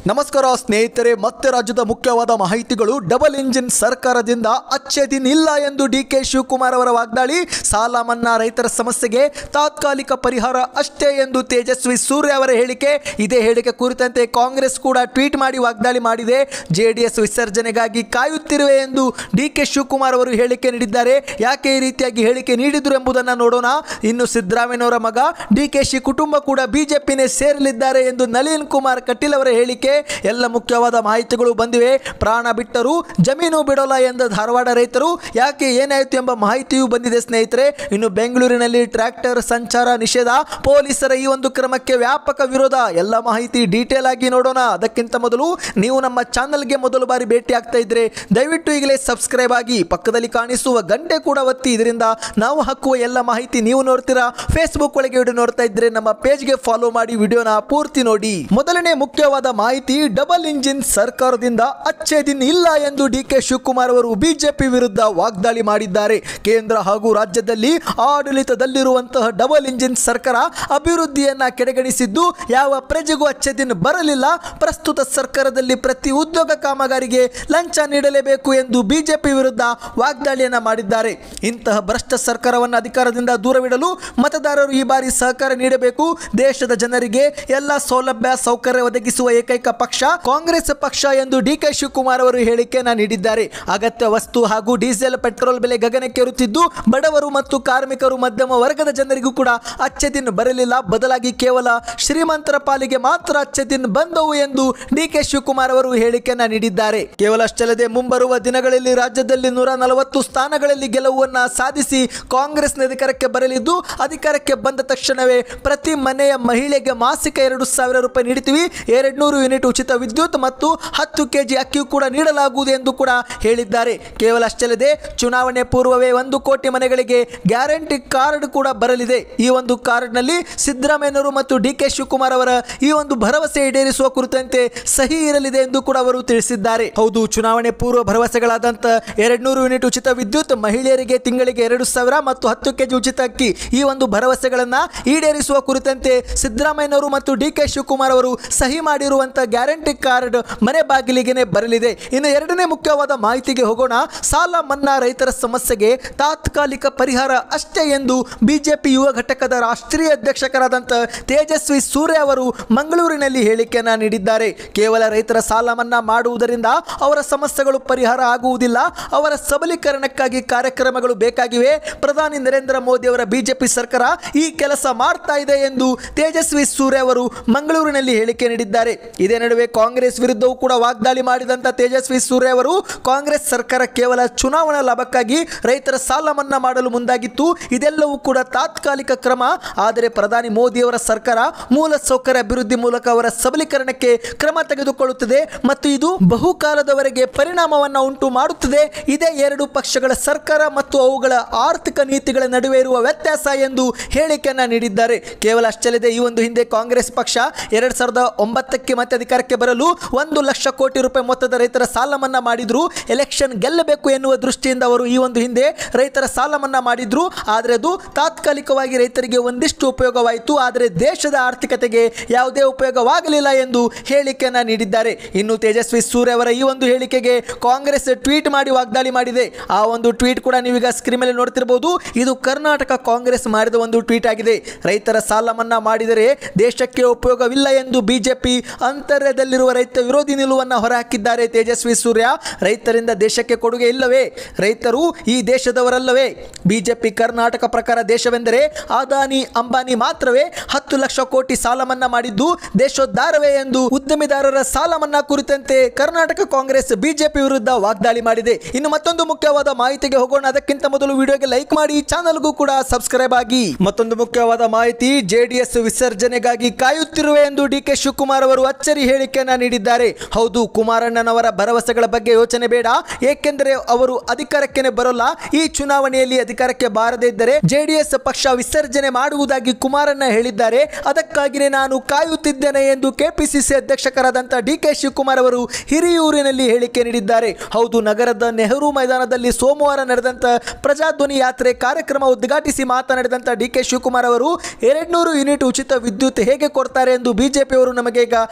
ನಮಸ್ಕಾರ ಸ್ನೇಹಿತರೆ ಮತ್ತೆ ರಾಜ್ಯದ ಮುಖ್ಯವಾದ ಮಾಹಿತಿಗಳು ಡಬಲ್ ಇಂಜಿನ್ ಸರ್ಕಾರದಿಂದ ಅಚ್ಚೆ ದಿನ ಇಲ್ಲ ಎಂದು ಡಿ ಕೆ ಶಿವಕುಮಾರ್ ಅವರ ವಾಗ್ದಾಳಿ ಸಾಲ ಮನ್ನಾ ರೈತರ ಸಮಸ್ಯೆಗೆ ತಾತ್ಕಾಲಿಕ ಪರಿಹಾರ ಅಷ್ಟೇ ಎಂದು ತೇಜಸ್ವಿ ಸೂರ್ಯ ಅವರ ಹೇಳಿಕೆ ಇದೇ ಹೇಳಿಕೆ ಕುರಿತಂತೆ ಕಾಂಗ್ರೆಸ್ ಕೂಡ ಟ್ವೀಟ್ ಮಾಡಿ ವಾಗ್ದಾಳಿ ಮಾಡಿದೆ ಜೆಡಿಎಸ್ ವಿಸರ್ಜನೆಗಾಗಿ ಕಾಯುತ್ತಿರುವೆ ಎಂದು ಡಿ ಕೆ ಶಿವಕುಮಾರ್ ಅವರು ಹೇಳಿಕೆ ನೀಡಿದ್ದಾರೆ ಯಾಕೆ ಈ ರೀತಿಯಾಗಿ ಹೇಳಿಕೆ ನೀಡಿದ್ರು ಎಂಬುದನ್ನು ನೋಡೋಣ ಇನ್ನು ಸಿದ್ದರಾಮಯ್ಯನವರ ಮಗ ಡಿ ಕೆ ಶಿ ಕುಟುಂಬ ಕೂಡ ಬಿಜೆಪಿನೇ ಸೇರಲಿದ್ದಾರೆ ಎಂದು ನಳಿನ್ ಕುಮಾರ್ ಕಟೀಲ್ ಅವರ ಹೇಳಿಕೆ ಎಲ್ಲ ಮುಖ್ಯವಾದ ಮಾಹಿತಿಗಳು ಬಂದಿವೆ ಪ್ರಾಣ ಬಿಟ್ಟರು ಜಮೀನು ಬಿಡೋಲ್ಲ ಎಂದ ಧಾರವಾಡ ರೈತರು ಯಾಕೆ ಏನಾಯಿತು ಎಂಬ ಮಾಹಿತಿಯೂ ಬಂದಿದೆ ಸ್ನೇಹಿತರೆ ಇನ್ನು ಬೆಂಗಳೂರಿನಲ್ಲಿ ಟ್ರ್ಯಾಕ್ಟರ್ ಸಂಚಾರ ನಿಷೇಧ ಪೊಲೀಸರ ಈ ಒಂದು ಕ್ರಮಕ್ಕೆ ವ್ಯಾಪಕ ವಿರೋಧ ಎಲ್ಲ ಮಾಹಿತಿ ಡೀಟೇಲ್ ಆಗಿ ನೋಡೋಣ ಅದಕ್ಕಿಂತ ಮೊದಲು ನೀವು ನಮ್ಮ ಚಾನಲ್ಗೆ ಮೊದಲು ಬಾರಿ ಭೇಟಿ ಆಗ್ತಾ ಇದ್ರೆ ದಯವಿಟ್ಟು ಈಗಲೇ ಸಬ್ಸ್ಕ್ರೈಬ್ ಆಗಿ ಪಕ್ಕದಲ್ಲಿ ಕಾಣಿಸುವ ಗಂಟೆ ಕೂಡ ಒತ್ತಿ ಇದರಿಂದ ನಾವು ಹಾಕುವ ಎಲ್ಲ ಮಾಹಿತಿ ನೀವು ನೋಡ್ತೀರಾ ಫೇಸ್ಬುಕ್ ಒಳಗೆ ವಿಡಿಯೋ ನೋಡ್ತಾ ಇದ್ರೆ ನಮ್ಮ ಪೇಜ್ಗೆ ಫಾಲೋ ಮಾಡಿ ವಿಡಿಯೋನ ಪೂರ್ತಿ ನೋಡಿ ಮೊದಲನೇ ಮುಖ್ಯವಾದ ಮಾಹಿತಿ ಡಬಲ್ ಇಂಜಿನ್ ಸರ್ಕಾರದಿಂದ ಅಚ್ಚೆ ದಿನ ಇಲ್ಲ ಎಂದು ಡಿ ಕೆ ಶಿವಕುಮಾರ್ ಅವರು ಬಿಜೆಪಿ ವಿರುದ್ಧ ವಾಗ್ದಾಳಿ ಮಾಡಿದ್ದಾರೆ ಕೇಂದ್ರ ಹಾಗೂ ರಾಜ್ಯದಲ್ಲಿ ಆಡಳಿತದಲ್ಲಿರುವಂತಹ ಡಬಲ್ ಇಂಜಿನ್ ಸರ್ಕಾರ ಅಭಿವೃದ್ಧಿಯನ್ನ ಕೆಡೆಗಣಿಸಿದ್ದು ಯಾವ ಪ್ರಜೆಗೂ ಅಚ್ಚೆ ದಿನ ಬರಲಿಲ್ಲ ಪ್ರಸ್ತುತ ಸರ್ಕಾರದಲ್ಲಿ ಪ್ರತಿ ಉದ್ಯೋಗ ಕಾಮಗಾರಿಗೆ ಲಂಚ ನೀಡಲೇಬೇಕು ಎಂದು ಬಿಜೆಪಿ ವಿರುದ್ಧ ವಾಗ್ದಾಳಿಯನ್ನ ಮಾಡಿದ್ದಾರೆ ಇಂತಹ ಭ್ರಷ್ಟ ಸರ್ಕಾರವನ್ನು ಅಧಿಕಾರದಿಂದ ದೂರವಿಡಲು ಮತದಾರರು ಈ ಬಾರಿ ಸಹಕಾರ ನೀಡಬೇಕು ದೇಶದ ಜನರಿಗೆ ಎಲ್ಲ ಸೌಲಭ್ಯ ಸೌಕರ್ಯ ಒದಗಿಸುವ ಏಕೈಕ ಪಕ್ಷ ಕಾಂಗ್ರೆಸ್ ಪಕ್ಷ ಎಂದು ಡಿ ಕೆ ಶಿವಕುಮಾರ್ ಅವರು ಹೇಳಿಕೆಯನ್ನ ನೀಡಿದ್ದಾರೆ ಅಗತ್ಯ ವಸ್ತು ಹಾಗೂ ಡೀಸೆಲ್ ಪೆಟ್ರೋಲ್ ಬೆಲೆ ಗಗನಕ್ಕೇರುತ್ತಿದ್ದು ಬಡವರು ಮತ್ತು ಕಾರ್ಮಿಕರು ಮಧ್ಯಮ ವರ್ಗದ ಜನರಿಗೂ ಕೂಡ ಅಚ್ಚೆ ದಿನ ಬರಲಿಲ್ಲ ಬದಲಾಗಿ ಕೇವಲ ಶ್ರೀಮಂತರ ಪಾಲಿಗೆ ಮಾತ್ರ ಅಚ್ಚೆ ದಿನ ಬಂದವು ಎಂದು ಡಿ ಕೆ ಶಿವಕುಮಾರ್ ಅವರು ಹೇಳಿಕೆಯನ್ನ ನೀಡಿದ್ದಾರೆ ಕೇವಲ ಅಷ್ಟಲ್ಲದೆ ಮುಂಬರುವ ದಿನಗಳಲ್ಲಿ ರಾಜ್ಯದಲ್ಲಿ ನೂರ ನಲವತ್ತು ಸ್ಥಾನಗಳಲ್ಲಿ ಗೆಲುವನ್ನ ಸಾಧಿಸಿ ಕಾಂಗ್ರೆಸ್ನ ಅಧಿಕಾರಕ್ಕೆ ಬರಲಿದ್ದು ಅಧಿಕಾರಕ್ಕೆ ಬಂದ ತಕ್ಷಣವೇ ಪ್ರತಿ ಮನೆಯ ಮಹಿಳೆಗೆ ಮಾಸಿಕ ಎರಡು ಸಾವಿರ ರೂಪಾಯಿ ನೀಡುತ್ತೀವಿ ಎರಡು ನೂರು ಯೂನಿಟ್ ಉಚಿತ ವಿದ್ಯುತ್ ಮತ್ತು ಹತ್ತು ಕೆಜಿ ಅಕ್ಕಿಯೂ ಕೂಡ ನೀಡಲಾಗುವುದು ಎಂದು ಕೂಡ ಹೇಳಿದ್ದಾರೆ ಕೇವಲ ಅಷ್ಟಲ್ಲದೆ ಚುನಾವಣೆ ಪೂರ್ವವೇ ಒಂದು ಕೋಟಿ ಮನೆಗಳಿಗೆ ಗ್ಯಾರಂಟಿ ಕಾರ್ಡ್ ಕೂಡ ಬರಲಿದೆ ಈ ಒಂದು ಕಾರ್ಡ್ನಲ್ಲಿ ಸಿದ್ದರಾಮಯ್ಯನವರು ಮತ್ತು ಡಿ ಕೆ ಶಿವಕುಮಾರ್ ಅವರ ಈ ಒಂದು ಭರವಸೆ ಈಡೇರಿಸುವ ಕುರಿತಂತೆ ಸಹಿ ಇರಲಿದೆ ಎಂದು ಕೂಡ ಅವರು ತಿಳಿಸಿದ್ದಾರೆ ಹೌದು ಚುನಾವಣೆ ಪೂರ್ವ ಭರವಸೆಗಳಾದಂಥ ಎರಡು ನೂರು ಯೂನಿಟ್ ಉಚಿತ ವಿದ್ಯುತ್ ಮಹಿಳೆಯರಿಗೆ ತಿಂಗಳಿಗೆ ಎರಡು ಸಾವಿರ ಮತ್ತು ಹತ್ತು ಕೆಜಿ ಉಚಿತ ಅಕ್ಕಿ ಈ ಒಂದು ಭರವಸೆಗಳನ್ನ ಈಡೇರಿಸುವ ಕುರಿತಂತೆ ಸಿದ್ದರಾಮಯ್ಯನವರು ಮತ್ತು ಡಿ ಕೆ ಶಿವಕುಮಾರ್ ಅವರು ಸಹಿ ಮಾಡಿರುವಂಥ ಗ್ಯಾರಂಟಿ ಕಾರ್ಡ್ ಮನೆ ಬಾಗಿಲಿಗೆನೆ ಬರಲಿದೆ ಇನ್ನು ಎರಡನೇ ಮುಖ್ಯವಾದ ಮಾಹಿತಿಗೆ ಹೋಗೋಣ ಸಾಲ ಮನ್ನಾ ರೈತರ ಸಮಸ್ಯೆಗೆ ತಾತ್ಕಾಲಿಕ ಪರಿಹಾರ ಅಷ್ಟೇ ಎಂದು ಬಿಜೆಪಿ ಯುವ ಘಟಕದ ರಾಷ್ಟ್ರೀಯ ಅಧ್ಯಕ್ಷಕರಾದಂಥ ತೇಜಸ್ವಿ ಸೂರ್ಯ ಅವರು ಮಂಗಳೂರಿನಲ್ಲಿ ಹೇಳಿಕೆಯನ್ನ ನೀಡಿದ್ದಾರೆ ಕೇವಲ ರೈತರ ಸಾಲ ಮನ್ನಾ ಮಾಡುವುದರಿಂದ ಅವರ ಸಮಸ್ಯೆಗಳು ಪರಿಹಾರ ಆಗುವುದಿಲ್ಲ ಅವರ ಸಬಲೀಕರಣಕ್ಕಾಗಿ ಕಾರ್ಯಕ್ರಮಗಳು ಬೇಕಾಗಿವೆ ಪ್ರಧಾನಿ ನರೇಂದ್ರ ಮೋದಿ ಅವರ ಬಿಜೆಪಿ ಸರ್ಕಾರ ಈ ಕೆಲಸ ಮಾಡ್ತಾ ಇದೆ ಎಂದು ತೇಜಸ್ವಿ ಸೂರ್ಯ ಅವರು ಮಂಗಳೂರಿನಲ್ಲಿ ಹೇಳಿಕೆ ನೀಡಿದ್ದಾರೆ ಇದೇ ನಡುವೆ ಕಾಂಗ್ರೆಸ್ ವಿರುದ್ಧವೂ ಕೂಡ ವಾಗ್ದಾಳಿ ಮಾಡಿದಂಥ ತೇಜಸ್ವಿ ಸೂರ್ಯ ಅವರು ಕಾಂಗ್ರೆಸ್ ಸರ್ಕಾರ ಕೇವಲ ಚುನಾವಣಾ ಲಾಭಕ್ಕಾಗಿ ರೈತರ ಸಾಲ ಮನ್ನಾ ಮಾಡಲು ಮುಂದಾಗಿತ್ತು ಇದೆಲ್ಲವೂ ಕೂಡ ತಾತ್ಕಾಲಿಕ ಕ್ರಮ ಆದರೆ ಪ್ರಧಾನಿ ಮೋದಿಯವರ ಸರ್ಕಾರ ಮೂಲ ಸೌಕರ್ಯ ಅಭಿವೃದ್ಧಿ ಮೂಲಕ ಅವರ ಸಬಲೀಕರಣಕ್ಕೆ ಕ್ರಮ ತೆಗೆದುಕೊಳ್ಳುತ್ತದೆ ಮತ್ತು ಇದು ಬಹುಕಾಲದವರೆಗೆ ಪರಿಣಾಮವನ್ನು ಉಂಟು ಮಾಡುತ್ತದೆ ಇದೇ ಎರಡು ಪಕ್ಷಗಳ ಸರ್ಕಾರ ಮತ್ತು ಅವುಗಳ ಆರ್ಥಿಕ ನೀತಿಗಳ ನಡುವೆ ಇರುವ ವ್ಯತ್ಯಾಸ ಎಂದು ಹೇಳಿಕೆಯನ್ನ ನೀಡಿದ್ದಾರೆ ಕೇವಲ ಅಷ್ಟಲ್ಲದೆ ಈ ಒಂದು ಹಿಂದೆ ಕಾಂಗ್ರೆಸ್ ಪಕ್ಷ ಎರಡ್ ಸಾವಿರದ ಒಂಬತ್ತಕ್ಕೆ ಮತ್ತೆ ಅಧಿಕಾರಕ್ಕೆ ಬರಲು ಒಂದು ಲಕ್ಷ ಕೋಟಿ ರೂಪಾಯಿ ಮೊತ್ತದ ರೈತರ ಸಾಲ ಮನ್ನಾ ಮಾಡಿದ್ರು ಎಲೆಕ್ಷನ್ ಗೆಲ್ಲಬೇಕು ಎನ್ನುವ ದೃಷ್ಟಿಯಿಂದ ಅವರು ಈ ಒಂದು ಹಿಂದೆ ರೈತರ ಸಾಲ ಮನ್ನಾ ಮಾಡಿದ್ರು ಆದರೆ ಅದು ತಾತ್ಕಾಲಿಕವಾಗಿ ರೈತರಿಗೆ ಒಂದಿಷ್ಟು ಉಪಯೋಗವಾಯಿತು ಆದರೆ ದೇಶದ ಆರ್ಥಿಕತೆಗೆ ಯಾವುದೇ ಉಪಯೋಗವಾಗಲಿಲ್ಲ ಎಂದು ಹೇಳಿಕೆಯನ್ನ ನೀಡಿದ್ದಾರೆ ಇನ್ನು ತೇಜಸ್ವಿ ಸೂರ್ಯ ಅವರ ಈ ಒಂದು ಹೇಳಿಕೆಗೆ ಕಾಂಗ್ರೆಸ್ ಟ್ವೀಟ್ ಮಾಡಿ ವಾಗ್ದಾಳಿ ಮಾಡಿದೆ ಆ ಒಂದು ಟ್ವೀಟ್ ಕೂಡ ನೀವೀಗ ಸ್ಕ್ರೀನ್ ಮೇಲೆ ನೋಡ್ತಿರಬಹುದು ಇದು ಕರ್ನಾಟಕ ಕಾಂಗ್ರೆಸ್ ಮಾಡಿದ ಒಂದು ಟ್ವೀಟ್ ಆಗಿದೆ ರೈತರ ಸಾಲ ಮನ್ನಾ ಮಾಡಿದರೆ ದೇಶಕ್ಕೆ ಉಪಯೋಗವಿಲ್ಲ ಎಂದು ಬಿಜೆಪಿ ಅಂತರ್ಯದಲ್ಲಿರುವ ರೈತ ವಿರೋಧಿ ನಿಲುವನ್ನು ಹೊರಹಾಕಿದ್ದಾರೆ ತೇಜಸ್ವಿ ಸೂರ್ಯ ರೈತರಿಂದ ದೇಶಕ್ಕೆ ಕೊಡುಗೆ ಇಲ್ಲವೇ ರೈತರು ಈ ದೇಶದವರಲ್ಲವೇ ಬಿಜೆಪಿ ಕರ್ನಾಟಕ ಪ್ರಕಾರ ದೇಶವೆಂದರೆ ಅದಾನಿ ಅಂಬಾನಿ ಮಾತ್ರವೇ ಹತ್ತು ಲಕ್ಷ ಕೋಟಿ ಸಾಲ ಮನ್ನಾ ಮಾಡಿದ್ದು ದೇಶೋದ್ಧಾರವೇ ಎಂದು ಉದ್ಯಮಿದಾರರ ಸಾಲ ಮನ್ನಾ ಕುರಿತಂತೆ ಕರ್ನಾಟಕ ಕಾಂಗ್ರೆಸ್ ಬಿಜೆಪಿ ವಿರುದ್ಧ ವಾಗ್ದಾಳಿ ಮಾಡಿದೆ ಇನ್ನು ಮತ್ತೊಂದು ಮುಖ್ಯವಾದ ಮಾಹಿತಿಗೆ ಹೋಗೋಣ ಅದಕ್ಕಿಂತ ಮೊದಲು ವಿಡಿಯೋಗೆ ಲೈಕ್ ಮಾಡಿ ಚಾನಲ್ಗೂ ಕೂಡ ಸಬ್ಸ್ಕ್ರೈಬ್ ಆಗಿ ಮತ್ತೊಂದು ಮುಖ್ಯವಾದ ಮಾಹಿತಿ ಜೆಡಿಎಸ್ ವಿಸರ್ಜನೆಗಾಗಿ ಕಾಯುತ್ತಿರುವೆ ಎಂದು ಡಿ ಕೆ ಶಿವಕುಮಾರ್ ಅವರು ಅಚ್ಚರಿ ಹೇಳಿಕೆಯನ್ನ ನೀಡಿದ್ದಾರೆ ಹೌದು ಕುಮಾರಣ್ಣನವರ ಭರವಸೆಗಳ ಬಗ್ಗೆ ಯೋಚನೆ ಬೇಡ ಏಕೆಂದರೆ ಅವರು ಅಧಿಕಾರಕ್ಕೆ ಬರೋಲ್ಲ ಈ ಚುನಾವಣೆಯಲ್ಲಿ ಅಧಿಕಾರಕ್ಕೆ ಬಾರದೇ ಇದ್ದರೆ ಜೆಡಿಎಸ್ ಪಕ್ಷ ವಿಸರ್ಜನೆ ಮಾಡುವುದಾಗಿ ಕುಮಾರಣ್ಣ ಹೇಳಿದ್ದಾರೆ ಅದಕ್ಕಾಗಿಯೇ ನಾನು ಕಾಯುತ್ತಿದ್ದೇನೆ ಎಂದು ಕೆಪಿಸಿಸಿ ಅಧ್ಯಕ್ಷಕರಾದಂಥ ಡಿ ಕೆ ಶಿವಕುಮಾರ್ ಅವರು ಹಿರಿಯೂರಿನಲ್ಲಿ ಹೇಳಿಕೆ ನೀಡಿದ್ದಾರೆ ಹೌದು ನಗರದ ನೆಹರು ಮೈದಾನದಲ್ಲಿ ಸೋಮವಾರ ನಡೆದಂತ ಪ್ರಜಾಧ್ವನಿ ಯಾತ್ರೆ ಕಾರ್ಯಕ್ರಮ ಉದ್ಘಾಟಿಸಿ ಮಾತನಾಡಿದಂಥ ಡಿ ಕೆ ಶಿವಕುಮಾರ್ ಅವರು ಎರಡ್ನೂರು ಯೂನಿಟ್ ಉಚಿತ ವಿದ್ಯುತ್ ಹೇಗೆ ಕೊಡ್ತಾರೆ ಎಂದು ಬಿಜೆಪಿಯವರು ನಮಗೆ ಈಗ ಪ್ರಶ್ನೆ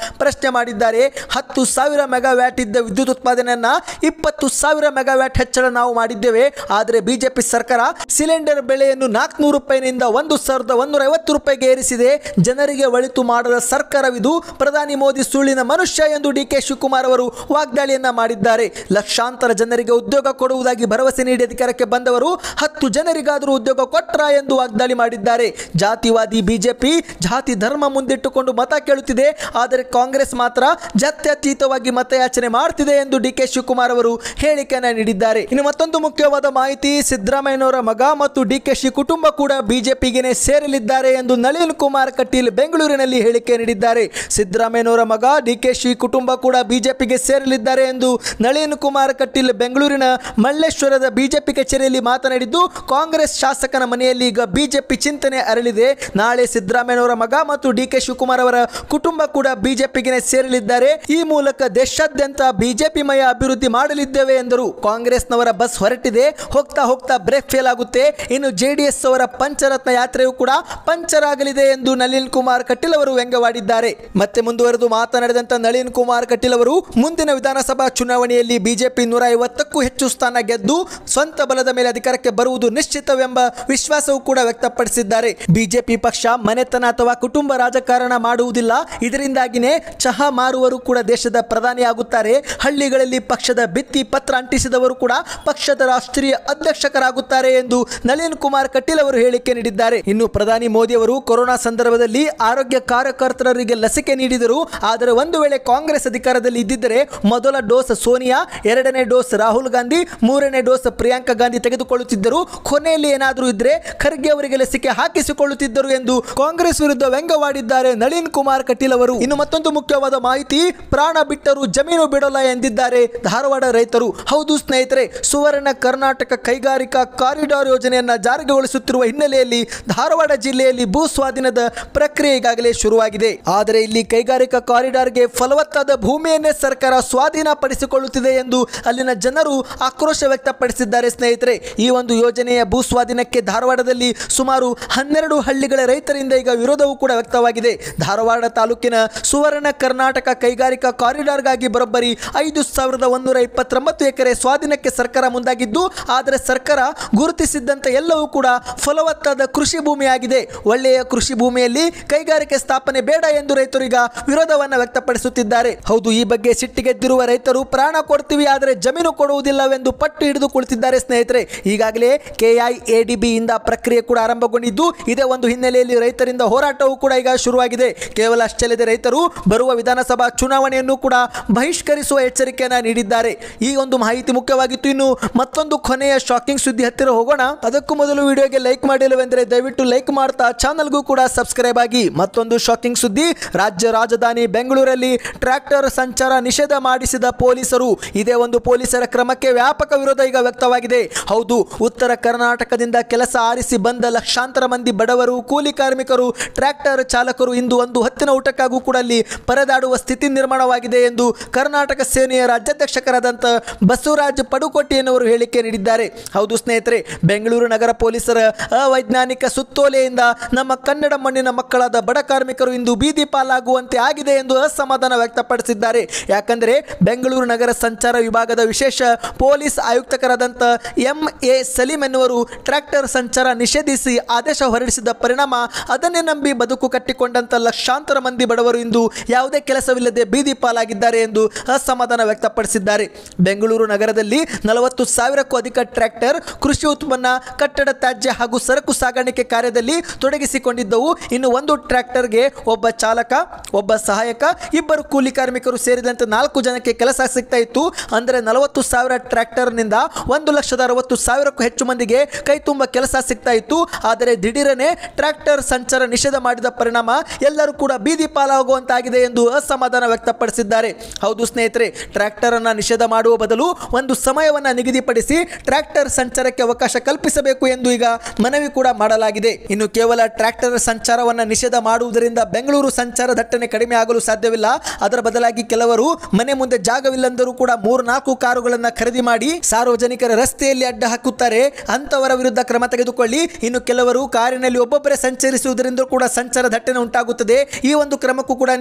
ಪ್ರಶ್ನೆ ಮಾಡಿದ್ದಾರೆ ಹತ್ತು ಸಾವಿರ ಮೆಗಾವ್ಯಾಟ್ ಇದ್ದ ವಿದ್ಯುತ್ ಉತ್ಪಾದನೆಯನ್ನ ಇಪ್ಪತ್ತು ಸಾವಿರ ಮೆಗಾವ್ಯಾಟ್ ಹೆಚ್ಚಳ ನಾವು ಮಾಡಿದ್ದೇವೆ ಆದರೆ ಬಿಜೆಪಿ ಸರ್ಕಾರ ಸಿಲಿಂಡರ್ ಬೆಲೆಯನ್ನು ನಾಲ್ಕುನೂರು ರೂಪಾಯಿನಿಂದ ಒಂದು ಸಾವಿರದ ಒಂದೂರ ಐವತ್ತು ರೂಪಾಯಿಗೆ ಏರಿಸಿದೆ ಜನರಿಗೆ ಒಳಿತು ಮಾಡದ ಸರ್ಕಾರವಿದು ಪ್ರಧಾನಿ ಮೋದಿ ಸುಳ್ಳಿನ ಮನುಷ್ಯ ಎಂದು ಡಿ ಕೆ ಶಿವಕುಮಾರ್ ಅವರು ವಾಗ್ದಾಳಿಯನ್ನ ಮಾಡಿದ್ದಾರೆ ಲಕ್ಷಾಂತರ ಜನರಿಗೆ ಉದ್ಯೋಗ ಕೊಡುವುದಾಗಿ ಭರವಸೆ ನೀಡಿ ಅಧಿಕಾರಕ್ಕೆ ಬಂದವರು ಹತ್ತು ಜನರಿಗಾದರೂ ಉದ್ಯೋಗ ಕೊಟ್ರ ಎಂದು ವಾಗ್ದಾಳಿ ಮಾಡಿದ್ದಾರೆ ಜಾತಿವಾದಿ ಬಿಜೆಪಿ ಜಾತಿ ಧರ್ಮ ಮುಂದಿಟ್ಟುಕೊಂಡು ಮತ ಕೇಳುತ್ತಿದೆ ಆದರೆ ಕಾಂಗ್ರೆಸ್ ಮಾತ್ರ ಜಾತ್ಯತೀತವಾಗಿ ಮತಯಾಚನೆ ಮಾಡ್ತಿದೆ ಎಂದು ಡಿ ಕೆ ಶಿವಕುಮಾರ್ ಅವರು ಹೇಳಿಕೆಯನ್ನ ನೀಡಿದ್ದಾರೆ ಇನ್ನು ಮತ್ತೊಂದು ಮುಖ್ಯವಾದ ಮಾಹಿತಿ ಸಿದ್ದರಾಮಯ್ಯನವರ ಮಗ ಮತ್ತು ಡಿ ಕೆ ಶಿ ಕುಟುಂಬ ಕೂಡ ಬಿಜೆಪಿಗೆ ಸೇರಲಿದ್ದಾರೆ ಎಂದು ನಳಿನ್ ಕುಮಾರ್ ಕಟೀಲ್ ಬೆಂಗಳೂರಿನಲ್ಲಿ ಹೇಳಿಕೆ ನೀಡಿದ್ದಾರೆ ಸಿದ್ದರಾಮಯ್ಯನವರ ಮಗ ಡಿ ಕೆ ಶಿ ಕುಟುಂಬ ಕೂಡ ಬಿಜೆಪಿಗೆ ಸೇರಲಿದ್ದಾರೆ ಎಂದು ನಳಿನ್ ಕುಮಾರ್ ಕಟೀಲ್ ಬೆಂಗಳೂರಿನ ಮಲ್ಲೇಶ್ವರದ ಬಿಜೆಪಿ ಕಚೇರಿಯಲ್ಲಿ ಮಾತನಾಡಿದ್ದು ಕಾಂಗ್ರೆಸ್ ಶಾಸಕನ ಮನೆಯಲ್ಲಿ ಈಗ ಬಿಜೆಪಿ ಚಿಂತನೆ ಅರಳಿದೆ ನಾಳೆ ಸಿದ್ದರಾಮಯ್ಯನವರ ಮಗ ಮತ್ತು ಡಿ ಕೆ ಶಿವಕುಮಾರ್ ಅವರ ಕುಟುಂಬ ಕೂಡ ಬಿಜೆಪಿಗೆ ಸೇರಲಿದ್ದಾರೆ ಈ ಮೂಲಕ ದೇಶಾದ್ಯಂತ ಬಿಜೆಪಿ ಮಯ ಅಭಿವೃದ್ಧಿ ಮಾಡಲಿದ್ದೇವೆ ಎಂದರು ಕಾಂಗ್ರೆಸ್ನವರ ಬಸ್ ಹೊರಟಿದೆ ಹೋಗ್ತಾ ಹೋಗ್ತಾ ಬ್ರೇಕ್ ಫೇಲ್ ಆಗುತ್ತೆ ಇನ್ನು ಜೆಡಿಎಸ್ ಅವರ ಪಂಚರತ್ನ ಯಾತ್ರೆಯು ಕೂಡ ಪಂಚರ್ ಆಗಲಿದೆ ಎಂದು ನಳಿನ್ ಕುಮಾರ್ ಕಟೀಲ್ ಅವರು ವ್ಯಂಗ್ಯವಾಡಿದ್ದಾರೆ ಮತ್ತೆ ಮುಂದುವರೆದು ಮಾತನಾಡಿದಂತ ನಳಿನ್ ಕುಮಾರ್ ಕಟೀಲ್ ಅವರು ಮುಂದಿನ ವಿಧಾನಸಭಾ ಚುನಾವಣೆಯಲ್ಲಿ ಬಿಜೆಪಿ ನೂರ ಐವತ್ತಕ್ಕೂ ಹೆಚ್ಚು ಸ್ಥಾನ ಗೆದ್ದು ಸ್ವಂತ ಬಲದ ಮೇಲೆ ಅಧಿಕಾರಕ್ಕೆ ಬರುವುದು ನಿಶ್ಚಿತವೆಂಬ ವಿಶ್ವಾಸವೂ ಕೂಡ ವ್ಯಕ್ತಪಡಿಸಿದ್ದಾರೆ ಬಿಜೆಪಿ ಪಕ್ಷ ಮನೆತನ ಅಥವಾ ಕುಟುಂಬ ರಾಜಕಾರಣ ಮಾಡುವುದಿಲ್ಲ ಇದರಿಂದಾಗಿನೇ ಚಹಾ ಮಾರುವರು ಕೂಡ ದೇಶದ ಪ್ರಧಾನಿ ಆಗುತ್ತಾರೆ ಹಳ್ಳಿಗಳಲ್ಲಿ ಪಕ್ಷದ ಭಿತ್ತಿ ಪತ್ರ ಅಂಟಿಸಿದವರು ಕೂಡ ಪಕ್ಷದ ರಾಷ್ಟ್ರೀಯ ಅಧ್ಯಕ್ಷಕರಾಗುತ್ತಾರೆ ಎಂದು ನಳಿನ್ ಕುಮಾರ್ ಕಟೀಲ್ ಅವರು ಹೇಳಿಕೆ ನೀಡಿದ್ದಾರೆ ಇನ್ನು ಪ್ರಧಾನಿ ಮೋದಿ ಅವರು ಕೊರೋನಾ ಸಂದರ್ಭದಲ್ಲಿ ಆರೋಗ್ಯ ಕಾರ್ಯಕರ್ತರಿಗೆ ಲಸಿಕೆ ನೀಡಿದರು ಆದರೆ ಒಂದು ವೇಳೆ ಕಾಂಗ್ರೆಸ್ ಅಧಿಕಾರದಲ್ಲಿ ಇದ್ದಿದ್ದರೆ ಮೊದಲ ಡೋಸ್ ಸೋನಿಯಾ ಎರಡನೇ ಡೋಸ್ ರಾಹುಲ್ ಗಾಂಧಿ ಮೂರನೇ ಡೋಸ್ ಪ್ರಿಯಾಂಕಾ ಗಾಂಧಿ ತೆಗೆದುಕೊಳ್ಳುತ್ತಿದ್ದರು ಕೊನೆಯಲ್ಲಿ ಏನಾದರೂ ಇದ್ರೆ ಖರ್ಗೆ ಅವರಿಗೆ ಲಸಿಕೆ ಹಾಕಿಸಿಕೊಳ್ಳುತ್ತಿದ್ದರು ಎಂದು ಕಾಂಗ್ರೆಸ್ ವಿರುದ್ಧ ವ್ಯಂಗ್ಯವಾಡಿದ್ದಾರೆ ನಳಿನ್ ಕುಮಾರ್ ಕಟೀಲ್ ಅವರು ಇನ್ನು ಮತ್ತೊಂದು ಮುಖ್ಯವಾದ ಮಾಹಿತಿ ಪ್ರಾಣ ಬಿಟ್ಟರು ಜಮೀನು ಬಿಡಲ್ಲ ಎಂದಿದ್ದಾರೆ ಧಾರವಾಡ ರೈತರು ಹೌದು ಸ್ನೇಹಿತರೆ ಸುವರ್ಣ ಕರ್ನಾಟಕ ಕೈಗಾರಿಕಾ ಕಾರಿಡಾರ್ ಯೋಜನೆಯನ್ನ ಜಾರಿಗೊಳಿಸುತ್ತಿರುವ ಹಿನ್ನೆಲೆಯಲ್ಲಿ ಧಾರವಾಡ ಜಿಲ್ಲೆಯಲ್ಲಿ ಭೂ ಸ್ವಾಧೀನದ ಪ್ರಕ್ರಿಯೆ ಈಗಾಗಲೇ ಶುರುವಾಗಿದೆ ಆದರೆ ಇಲ್ಲಿ ಕೈಗಾರಿಕಾ ಕಾರಿಡಾರ್ಗೆ ಫಲವತ್ತಾದ ಭೂಮಿಯನ್ನೇ ಸರ್ಕಾರ ಸ್ವಾಧೀನ ಪಡಿಸಿಕೊಳ್ಳುತ್ತಿದೆ ಎಂದು ಅಲ್ಲಿನ ಜನರು ಆಕ್ರೋಶ ವ್ಯಕ್ತಪಡಿಸಿದ್ದಾರೆ ಸ್ನೇಹಿತರೆ ಈ ಒಂದು ಯೋಜನೆಯ ಭೂ ಸ್ವಾಧೀನಕ್ಕೆ ಧಾರವಾಡದಲ್ಲಿ ಸುಮಾರು ಹನ್ನೆರಡು ಹಳ್ಳಿಗಳ ರೈತರಿಂದ ಈಗ ವಿರೋಧವೂ ಕೂಡ ವ್ಯಕ್ತವಾಗಿದೆ ಧಾರವಾಡ ತಾಲೂಕಿನ ಸುವರ್ಣ ಕರ್ನಾಟಕ ಕೈಗಾರಿಕಾ ಕಾರಿಡಾರ್ಗಾಗಿ ಬರೋಬ್ಬರಿ ಐದು ಸಾವಿರದ ಒಂದೂರ ಇಪ್ಪತ್ತೊಂಬತ್ತು ಎಕರೆ ಸ್ವಾಧೀನಕ್ಕೆ ಸರ್ಕಾರ ಮುಂದಾಗಿದ್ದು ಆದರೆ ಸರ್ಕಾರ ಗುರುತಿಸಿದ್ದಂತೆ ಎಲ್ಲವೂ ಕೂಡ ಫಲವತ್ತಾದ ಕೃಷಿ ಭೂಮಿಯಾಗಿದೆ ಒಳ್ಳೆಯ ಕೃಷಿ ಭೂಮಿಯಲ್ಲಿ ಕೈಗಾರಿಕೆ ಸ್ಥಾಪನೆ ಬೇಡ ಎಂದು ರೈತರು ಈಗ ವಿರೋಧವನ್ನು ವ್ಯಕ್ತಪಡಿಸುತ್ತಿದ್ದಾರೆ ಹೌದು ಈ ಬಗ್ಗೆ ಸಿಟ್ಟಿಗೆದ್ದಿರುವ ರೈತರು ಪ್ರಾಣ ಕೊಡ್ತೀವಿ ಆದರೆ ಜಮೀನು ಕೊಡುವುದಿಲ್ಲವೆಂದು ಪಟ್ಟು ಹಿಡಿದು ಕುಳಿತಿದ್ದಾರೆ ಸ್ನೇಹಿತರೆ ಈಗಾಗಲೇ ಕೆಐಎಡಿಬಿ ಇಂದ ಪ್ರಕ್ರಿಯೆ ಕೂಡ ಆರಂಭಗೊಂಡಿದ್ದು ಇದೇ ಒಂದು ಹಿನ್ನೆಲೆಯಲ್ಲಿ ರೈತರಿಂದ ಹೋರಾಟವೂ ಕೂಡ ಈಗ ಶುರುವಾಗಿದೆ ಕೇವಲ ಅಷ್ಟಲ್ಲದೆ ರೈತರು ಬರುವ ವಿಧಾನಸಭಾ ಚುನಾವಣೆಯನ್ನು ಕೂಡ ಬಹಿಷ್ಕರಿಸುವ ಎಚ್ಚರಿಕೆಯನ್ನ ನೀಡಿದ್ದಾರೆ ಈ ಒಂದು ಮಾಹಿತಿ ಮುಖ್ಯವಾಗಿತ್ತು ಇನ್ನು ಮತ್ತೊಂದು ಕೊನೆಯ ಶಾಕಿಂಗ್ ಸುದ್ದಿ ಹತ್ತಿರ ಹೋಗೋಣ ಅದಕ್ಕೂ ಮೊದಲು ವಿಡಿಯೋಗೆ ಲೈಕ್ ಮಾಡಿಲ್ಲವೆಂದರೆ ದಯವಿಟ್ಟು ಲೈಕ್ ಮಾಡ್ತಾ ಚಾನಲ್ಗೂ ಕೂಡ ಸಬ್ಸ್ಕ್ರೈಬ್ ಆಗಿ ಮತ್ತೊಂದು ಶಾಕಿಂಗ್ ಸುದ್ದಿ ರಾಜ್ಯ ರಾಜಧಾನಿ ಬೆಂಗಳೂರಲ್ಲಿ ಟ್ರ್ಯಾಕ್ಟರ್ ಸಂಚಾರ ನಿಷೇಧ ಮಾಡಿಸಿದ ಪೊಲೀಸರು ಇದೇ ಒಂದು ಪೊಲೀಸರ ಕ್ರಮಕ್ಕೆ ವ್ಯಾಪಕ ವಿರೋಧ ಈಗ ವ್ಯಕ್ತವಾಗಿದೆ ಹೌದು ಉತ್ತರ ಕರ್ನಾಟಕದಿಂದ ಕೆಲಸ ಆರಿಸಿ ಬಂದ ಲಕ್ಷಾಂತರ ಮಂದಿ ಬಡವರು ಕೂಲಿ ಕಾರ್ಮಿಕರು ಟ್ರ್ಯಾಕ್ಟರ್ ಚಾಲಕರು ಇಂದು ಒಂದು ಹೊತ್ತಿನ ಊಟಕ್ಕಾಗೂ ಕೂಡ ಅಲ್ಲಿ ಪರದಾಡುವ ಸ್ಥಿತಿ ನಿರ್ಮಾಣವಾಗಿದೆ ಎಂದು ಕರ್ನಾಟಕ ಸೇನೆಯ ರಾಜ್ಯಾಧ್ಯಕ್ಷಕರಾದಂಥ ಬಸವರಾಜ್ ಪಡುಕೋಟೆಯನ್ನವರು ಹೇಳಿಕೆ ನೀಡಿದ್ದಾರೆ ಹೌದು ಸ್ನೇಹಿತರೆ ಬೆಂಗಳೂರು ನಗರ ಪೊಲೀಸರ ಅವೈಜ್ಞಾನಿಕ ಸುತ್ತೋಲೆಯಿಂದ ನಮ್ಮ ಕನ್ನಡ ಮಣ್ಣಿನ ಮಕ್ಕಳಾದ ಬಡ ಕಾರ್ಮಿಕರು ಇಂದು ಬೀದಿ ಪಾಲಾಗುವಂತೆ ಆಗಿದೆ ಎಂದು ಅಸಮಾಧಾನ ವ್ಯಕ್ತಪಡಿಸಿದ್ದಾರೆ ಯಾಕಂದರೆ ಬೆಂಗಳೂರು ನಗರ ಸಂಚಾರ ವಿಭಾಗದ ವಿಶೇಷ ಪೊಲೀಸ್ ಆಯುಕ್ತಕರಾದಂಥ ಎಂ ಎ ಸಲೀಂ ಎನ್ನುವರು ಟ್ರ್ಯಾಕ್ಟರ್ ಸಂಚಾರ ನಿಷೇಧಿಸಿ ಆದೇಶ ಹೊರಡಿಸಿದ ಪರಿಣಾಮ ಅದನ್ನೇ ನಂಬಿ ಬದುಕು ಕಟ್ಟಿಕೊಂಡಂತ ಲಕ್ಷಾಂತರ ಮಂದಿ ಬಡವರು ಇಂದು ಯಾವುದೇ ಕೆಲಸವಿಲ್ಲದೆ ಬೀದಿ ಪಾಲಾಗಿದ್ದಾರೆ ಎಂದು ಅಸಮಾಧಾನ ವ್ಯಕ್ತಪಡಿಸಿದ್ದಾರೆ ಬೆಂಗಳೂರು ನಗರದಲ್ಲಿ ನಲವತ್ತು ಸಾವಿರಕ್ಕೂ ಅಧಿಕ ಟ್ರ್ಯಾಕ್ಟರ್ ಕೃಷಿ ಉತ್ಪನ್ನ ಕಟ್ಟಡ ತ್ಯಾಜ್ಯ ಹಾಗೂ ಸರಕು ಸಾಗಾಣಿಕೆ ಕಾರ್ಯದಲ್ಲಿ ತೊಡಗಿಸಿಕೊಂಡಿದ್ದವು ಇನ್ನು ಒಂದು ಟ್ರ್ಯಾಕ್ಟರ್ಗೆ ಒಬ್ಬ ಚಾಲಕ ಒಬ್ಬ ಸಹಾಯಕ ಇಬ್ಬರು ಕೂಲಿ ಕಾರ್ಮಿಕರು ಸೇರಿದಂತೆ ನಾಲ್ಕು ಜನಕ್ಕೆ ಕೆಲಸ ಸಿಗ್ತಾ ಇತ್ತು ಅಂದರೆ ನಲವತ್ತು ಸಾವಿರ ಟ್ರ್ಯಾಕ್ಟರ್ನಿಂದ ಒಂದು ಲಕ್ಷದ ಅರವತ್ತು ಸಾವಿರಕ್ಕೂ ಹೆಚ್ಚು ಮಂದಿಗೆ ಕೈ ತುಂಬ ಕೆಲಸ ಸಿಗ್ತಾ ಇತ್ತು ಆದರೆ ದಿಢೀರನೆ ಟ್ರ್ಯಾಕ್ಟರ್ ಸಂಚಾರ ನಿಷೇಧ ಮಾಡಿದ ಪರಿಣಾಮ ಎಲ್ಲರೂ ಕೂಡ ಬೀದಿ ಪಾಲಾಗುವಂತಾಗಿದೆ ಎಂದು ಅಸಮಾಧಾನ ವ್ಯಕ್ತಪಡಿಸಿದ್ದಾರೆ ಹೌದು ಸ್ನೇಹಿತರೆ ಟ್ರ್ಯಾಕ್ಟರ್ ಅನ್ನ ನಿಷೇಧ ಮಾಡುವ ಬದಲು ಒಂದು ಸಮಯವನ್ನು ನಿಗದಿಪಡಿಸಿ ಟ್ರ್ಯಾಕ್ಟರ್ ಸಂಚಾರಕ್ಕೆ ಅವಕಾಶ ಕಲ್ಪಿಸಬೇಕು ಎಂದು ಈಗ ಮನವಿ ಕೂಡ ಮಾಡಲಾಗಿದೆ ಇನ್ನು ಕೇವಲ ಟ್ರ್ಯಾಕ್ಟರ್ ಸಂಚಾರವನ್ನು ನಿಷೇಧ ಮಾಡುವುದರಿಂದ ಬೆಂಗಳೂರು ಸಂಚಾರ ದಟ್ಟಣೆ ಕಡಿಮೆ ಆಗಲು ಸಾಧ್ಯವಿಲ್ಲ ಅದರ ಬದಲಾಗಿ ಕೆಲವರು ಮನೆ ಮುಂದೆ ಜಾಗವಿಲ್ಲಂದರೂ ಕೂಡ ಮೂರು ನಾಲ್ಕು ಕಾರುಗಳನ್ನು ಖರೀದಿ ಮಾಡಿ ಸಾರ್ವಜನಿಕರ ರಸ್ತೆಯಲ್ಲಿ ಅಡ್ಡ ಹಾಕುತ್ತಾರೆ ಅಂತವರ ವಿರುದ್ಧ ಕ್ರಮ ತೆಗೆದುಕೊಳ್ಳಿ ಇನ್ನು ಕೆಲವರು ಕಾರಿನಲ್ಲಿ ಒಬ್ಬೊಬ್ಬರೇ ಸಂಚರಿಸುವುದರಿಂದ ಕೂಡ ಸಂಚಾರ ದಟ್ಟಣೆ ಉಂಟಾಗುತ್ತದೆ ಈ ಒಂದು ಕ್ರಮಕ್ಕೂ ಕೂಡ ನೀವು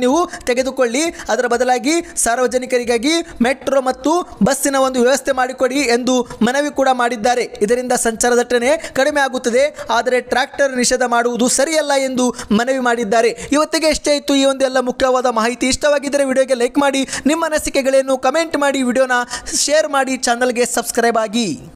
ತೆಗೆದುಕೊಳ್ಳಿ ಅದರ ಬದಲಾಗಿ ಸಾರ್ವಜನಿಕರಿಗಾಗಿ ಮೆಟ್ರೋ ಮತ್ತು ಬಸ್ಸಿನ ಒಂದು ವ್ಯವಸ್ಥೆ ಮಾಡಿಕೊಡಿ ಎಂದು ಮನವಿ ಕೂಡ ಮಾಡಿದ್ದಾರೆ ಇದರಿಂದ ಸಂಚಾರ ದಟ್ಟಣೆ ಕಡಿಮೆ ಆಗುತ್ತದೆ ಆದರೆ ಟ್ರ್ಯಾಕ್ಟರ್ ನಿಷೇಧ ಮಾಡುವುದು ಸರಿಯಲ್ಲ ಎಂದು ಮನವಿ ಮಾಡಿದ್ದಾರೆ ಇವತ್ತಿಗೆ ಎಷ್ಟೇ ಇತ್ತು ಈ ಒಂದು ಎಲ್ಲ ಮುಖ್ಯವಾದ ಮಾಹಿತಿ ಇಷ್ಟವಾಗಿದ್ದರೆ ವಿಡಿಯೋಗೆ ಲೈಕ್ ಮಾಡಿ ನಿಮ್ಮ ಅನಿಸಿಕೆಗಳನ್ನು ಕಮೆಂಟ್ ಮಾಡಿ ವಿಡಿಯೋನ ಶೇರ್ ಮಾಡಿ ಚಾನಲ್ಗೆ ಸಬ್ಸ್ಕ್ರೈಬ್ ಆಗಿ